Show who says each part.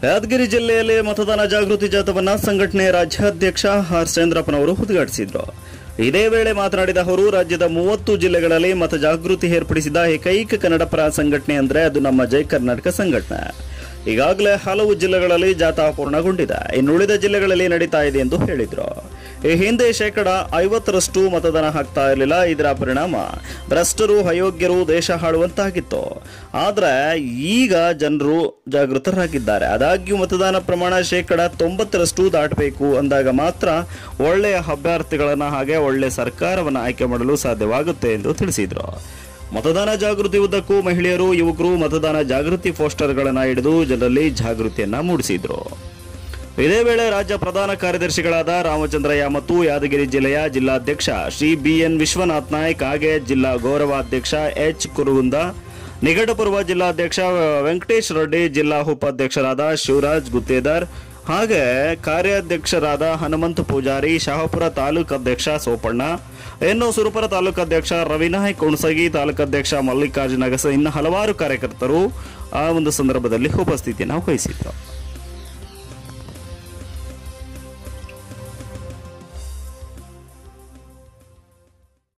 Speaker 1: ಯಾದಗಿರಿ ಜಿಲ್ಲೆಯಲ್ಲಿ ಮತದಾನ ಜಾಗೃತಿ ಜಾಥವನ್ನ ಸಂಘಟನೆ ರಾಜ್ಯಾಧ್ಯಕ್ಷ ಹರ್ಷೇಂದ್ರಪ್ಪನವರು ಉದ್ಘಾಟಿಸಿದ್ರು ಇದೇ ವೇಳೆ ಮಾತನಾಡಿದ ಅವರು ರಾಜ್ಯದ ಮೂವತ್ತು ಜಿಲ್ಲೆಗಳಲ್ಲಿ ಮತ ಜಾಗೃತಿ ಏರ್ಪಡಿಸಿದ ಏಕೈಕ ಕನ್ನಡಪರ ಸಂಘಟನೆ ಅಂದ್ರೆ ಅದು ನಮ್ಮ ಜೈ ಕರ್ನಾಟಕ ಸಂಘಟನೆ ಈಗಾಗಲೇ ಹಲವು ಜಿಲ್ಲೆಗಳಲ್ಲಿ ಜಾಥಾ ಪೂರ್ಣಗೊಂಡಿದೆ ಇನ್ನುಳಿದ ಜಿಲ್ಲೆಗಳಲ್ಲಿ ನಡೀತಾ ಇದೆ ಎಂದು ಹೇಳಿದ್ರು ಈ ಹಿಂದೆ ಶೇಕಡ ಐವತ್ತರಷ್ಟು ಮತದಾನ ಹಾಕ್ತಾ ಇರಲಿಲ್ಲ ಇದರ ಪರಿಣಾಮ ಭ್ರಷ್ಟರು ಅಯೋಗ್ಯರು ದೇಶ ಹಾಳುವಂತಾಗಿತ್ತು ಆದ್ರೆ ಈಗ ಜನರು ಜಾಗೃತರಾಗಿದ್ದಾರೆ ಆದಾಗ್ಯೂ ಮತದಾನ ಪ್ರಮಾಣ ಶೇಕಡ ತೊಂಬತ್ತರಷ್ಟು ದಾಟಬೇಕು ಅಂದಾಗ ಮಾತ್ರ ಒಳ್ಳೆಯ ಅಭ್ಯರ್ಥಿಗಳನ್ನ ಹಾಗೆ ಒಳ್ಳೆ ಸರ್ಕಾರವನ್ನು ಆಯ್ಕೆ ಮಾಡಲು ಸಾಧ್ಯವಾಗುತ್ತೆ ಎಂದು ತಿಳಿಸಿದ್ರು ಮತದಾನ ಜಾಗೃತಿ ಉದ್ದಕ್ಕೂ ಮಹಿಳೆಯರು ಯುವಕರು ಮತದಾನ ಜಾಗೃತಿ ಪೋಸ್ಟರ್ಗಳನ್ನು ಹಿಡಿದು ಜನರಲ್ಲಿ ಜಾಗೃತಿಯನ್ನ ಮೂಡಿಸಿದ್ರು ಇದೇ ವೇಳೆ ರಾಜ್ಯ ಪ್ರಧಾನ ಕಾರ್ಯದರ್ಶಿಗಳಾದ ರಾಮಚಂದ್ರಯ್ಯ ಮತ್ತು ಯಾದಗಿರಿ ಜಿಲ್ಲೆಯ ಜಿಲ್ಲಾಧ್ಯಕ್ಷ ಶ್ರೀ ಬಿಎನ್ ವಿಶ್ವನಾಥ್ ನಾಯ್ಕ್ ಹಾಗೆ ಜಿಲ್ಲಾ ಗೌರವಾಧ್ಯಕ್ಷ ಎಚ್ ಕುರುಗುಂದ ನಿಕಟಪೂರ್ವ ಜಿಲ್ಲಾಧ್ಯಕ್ಷ ವೆಂಕಟೇಶ್ ರೆಡ್ಡಿ ಜಿಲ್ಲಾ ಉಪಾಧ್ಯಕ್ಷರಾದ ಶಿವರಾಜ್ ಗುತ್ತೇದಾರ್ ಹಾಗೆ ಕಾರ್ಯಾಧ್ಯಕ್ಷರಾದ ಹನುಮಂತ ಪೂಜಾರಿ ಶಹಾಪುರ ತಾಲೂಕು ಅಧ್ಯಕ್ಷ ಸೋಪಣ್ಣ ಇನ್ನು ಸುರಪುರ ತಾಲೂಕಾಧ್ಯಕ್ಷ ರವಿನಾಯಕ್ ಹುಣಸಗಿ ತಾಲೂಕಾಧ್ಯಕ್ಷ ಮಲ್ಲಿಕಾರ್ಜುನ ಅಗಸ ಇನ್ನು ಹಲವಾರು ಕಾರ್ಯಕರ್ತರು ಆ ಒಂದು ಸಂದರ್ಭದಲ್ಲಿ ಉಪಸ್ಥಿತಿಯನ್ನು ವಹಿಸಿದ್ರು